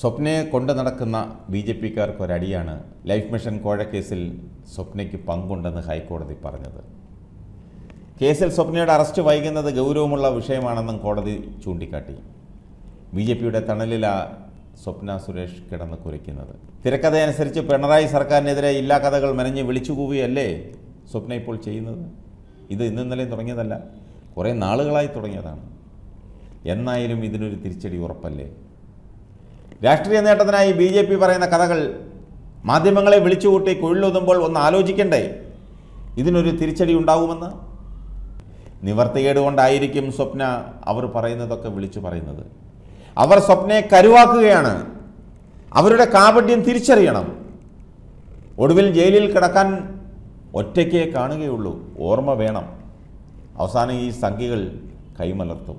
സ്വപ്നയെ കൊണ്ടു നടക്കുന്ന B J പിക്കാർക്ക് ഒരടിയാണ് ലൈഫ് മിഷൻ കോഴക്കേസിൽ സ്വപ്നയ്ക്ക് പങ്കുണ്ടെന്ന് ഹൈക്കോടതി പറഞ്ഞത് കേസിൽ സ്വപ്നയുടെ അറസ്റ്റ് വൈകുന്നത് ഗൗരവമുള്ള വിഷയമാണെന്നും കോടതി ചൂണ്ടിക്കാട്ടി ബി ജെ പിയുടെ തണലിലാ സ്വപ്ന സുരേഷ് കിടന്ന് കുരയ്ക്കുന്നത് തിരക്കഥയനുസരിച്ച് പിണറായി സർക്കാരിനെതിരെ ഇല്ലാ കഥകൾ മെനഞ്ഞ് വിളിച്ചുകൂവുകയല്ലേ സ്വപ്ന ഇപ്പോൾ ചെയ്യുന്നത് ഇത് ഇന്നും ഇന്നലെയും തുടങ്ങിയതല്ല കുറേ നാളുകളായി തുടങ്ങിയതാണ് എന്നായാലും ഇതിനൊരു തിരിച്ചടി ഉറപ്പല്ലേ രാഷ്ട്രീയ നേട്ടത്തിനായി ബി ജെ പി പറയുന്ന കഥകൾ മാധ്യമങ്ങളെ വിളിച്ചുകൂട്ടി കുഴിലൊതുമ്പോൾ ഒന്ന് ആലോചിക്കണ്ടേ ഇതിനൊരു തിരിച്ചടി ഉണ്ടാകുമെന്ന് നിവർത്തികേട് കൊണ്ടായിരിക്കും സ്വപ്ന അവർ പറയുന്നതൊക്കെ വിളിച്ചു പറയുന്നത് അവർ സ്വപ്നയെ കരുവാക്കുകയാണ് അവരുടെ കാപട്യം തിരിച്ചറിയണം ഒടുവിൽ ജയിലിൽ കിടക്കാൻ ഒറ്റയ്ക്കേ കാണുകയുള്ളൂ ഓർമ്മ വേണം അവസാനം ഈ സംഖ്യകൾ കൈമലർത്തും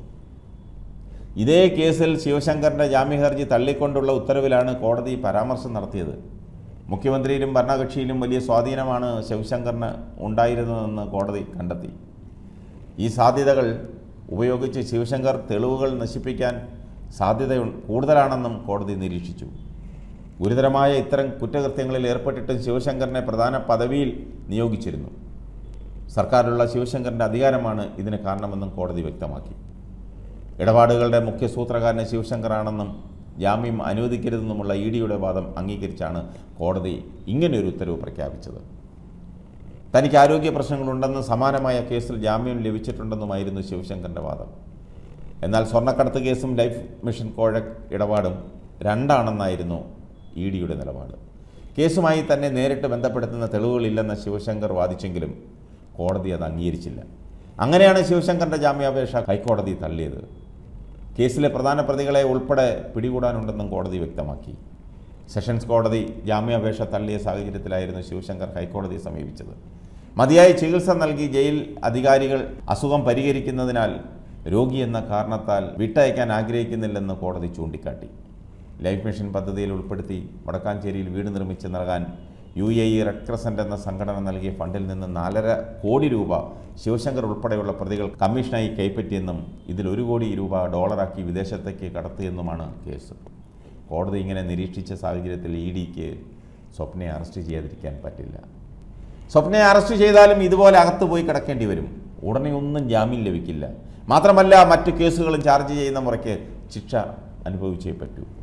ഇതേ കേസിൽ ശിവശങ്കറിൻ്റെ ജാമ്യഹർജി തള്ളിക്കൊണ്ടുള്ള ഉത്തരവിലാണ് കോടതി പരാമർശം നടത്തിയത് മുഖ്യമന്ത്രിയിലും ഭരണകക്ഷിയിലും വലിയ സ്വാധീനമാണ് ശിവശങ്കറിന് ഉണ്ടായിരുന്നതെന്ന് കോടതി കണ്ടെത്തി ഈ സാധ്യതകൾ ഉപയോഗിച്ച് ശിവശങ്കർ തെളിവുകൾ നശിപ്പിക്കാൻ സാധ്യത കൂടുതലാണെന്നും കോടതി നിരീക്ഷിച്ചു ഗുരുതരമായ ഇത്തരം കുറ്റകൃത്യങ്ങളിൽ ഏർപ്പെട്ടിട്ടും ശിവശങ്കറിനെ പ്രധാന പദവിയിൽ നിയോഗിച്ചിരുന്നു സർക്കാരിലുള്ള ശിവശങ്കറിൻ്റെ അധികാരമാണ് ഇതിന് കാരണമെന്നും കോടതി വ്യക്തമാക്കി ഇടപാടുകളുടെ മുഖ്യ സൂത്രകാരന് ശിവശങ്കറാണെന്നും ജാമ്യം അനുവദിക്കരുതെന്നുമുള്ള ഇ ഡിയുടെ വാദം അംഗീകരിച്ചാണ് കോടതി ഇങ്ങനെയൊരു ഉത്തരവ് പ്രഖ്യാപിച്ചത് തനിക്ക് ആരോഗ്യ പ്രശ്നങ്ങളുണ്ടെന്ന് സമാനമായ കേസിൽ ജാമ്യം ലഭിച്ചിട്ടുണ്ടെന്നുമായിരുന്നു ശിവശങ്കറിൻ്റെ വാദം എന്നാൽ സ്വർണ്ണക്കടത്ത് കേസും ലൈഫ് മിഷൻ കോഴ ഇടപാടും രണ്ടാണെന്നായിരുന്നു ഇ ഡിയുടെ നിലപാട് കേസുമായി തന്നെ നേരിട്ട് ബന്ധപ്പെടുത്തുന്ന തെളിവുകളില്ലെന്ന് ശിവശങ്കർ വാദിച്ചെങ്കിലും കോടതി അത് അംഗീകരിച്ചില്ല അങ്ങനെയാണ് ശിവശങ്കറിൻ്റെ ജാമ്യാപേക്ഷ ഹൈക്കോടതി തള്ളിയത് കേസിലെ പ്രധാന പ്രതികളെ ഉൾപ്പെടെ പിടികൂടാനുണ്ടെന്നും കോടതി വ്യക്തമാക്കി സെഷൻസ് കോടതി ജാമ്യാപേക്ഷ തള്ളിയ സാഹചര്യത്തിലായിരുന്നു ശിവശങ്കർ ഹൈക്കോടതിയെ സമീപിച്ചത് മതിയായ ചികിത്സ നൽകി ജയിൽ അധികാരികൾ അസുഖം പരിഹരിക്കുന്നതിനാൽ രോഗി എന്ന കാരണത്താൽ വിട്ടയക്കാൻ ആഗ്രഹിക്കുന്നില്ലെന്ന് കോടതി ചൂണ്ടിക്കാട്ടി ലൈഫ് മിഷൻ പദ്ധതിയിൽ ഉൾപ്പെടുത്തി വടക്കാഞ്ചേരിയിൽ വീട് നിർമ്മിച്ച് നൽകാൻ U A E Red Crescent എന്ന സംഘടന നൽകിയ ഫണ്ടിൽ നിന്ന് നാലര കോടി രൂപ ശിവശങ്കർ ഉൾപ്പെടെയുള്ള പ്രതികൾ കമ്മീഷനായി കൈപ്പറ്റിയെന്നും ഇതിൽ ഒരു കോടി രൂപ ഡോളറാക്കി വിദേശത്തേക്ക് കടത്തിയെന്നുമാണ് കേസ് കോടതി ഇങ്ങനെ നിരീക്ഷിച്ച സാഹചര്യത്തിൽ ഇ ഡിക്ക് സ്വപ്നയെ അറസ്റ്റ് ചെയ്യാതിരിക്കാൻ പറ്റില്ല സ്വപ്നയെ അറസ്റ്റ് ചെയ്താലും ഇതുപോലെ അകത്ത് പോയി കിടക്കേണ്ടി വരും ഉടനെ ഒന്നും ജാമ്യം ലഭിക്കില്ല മാത്രമല്ല മറ്റു കേസുകളും ചാർജ് ചെയ്യുന്ന മുറയ്ക്ക് ശിക്ഷ അനുഭവിച്ചേ പറ്റൂ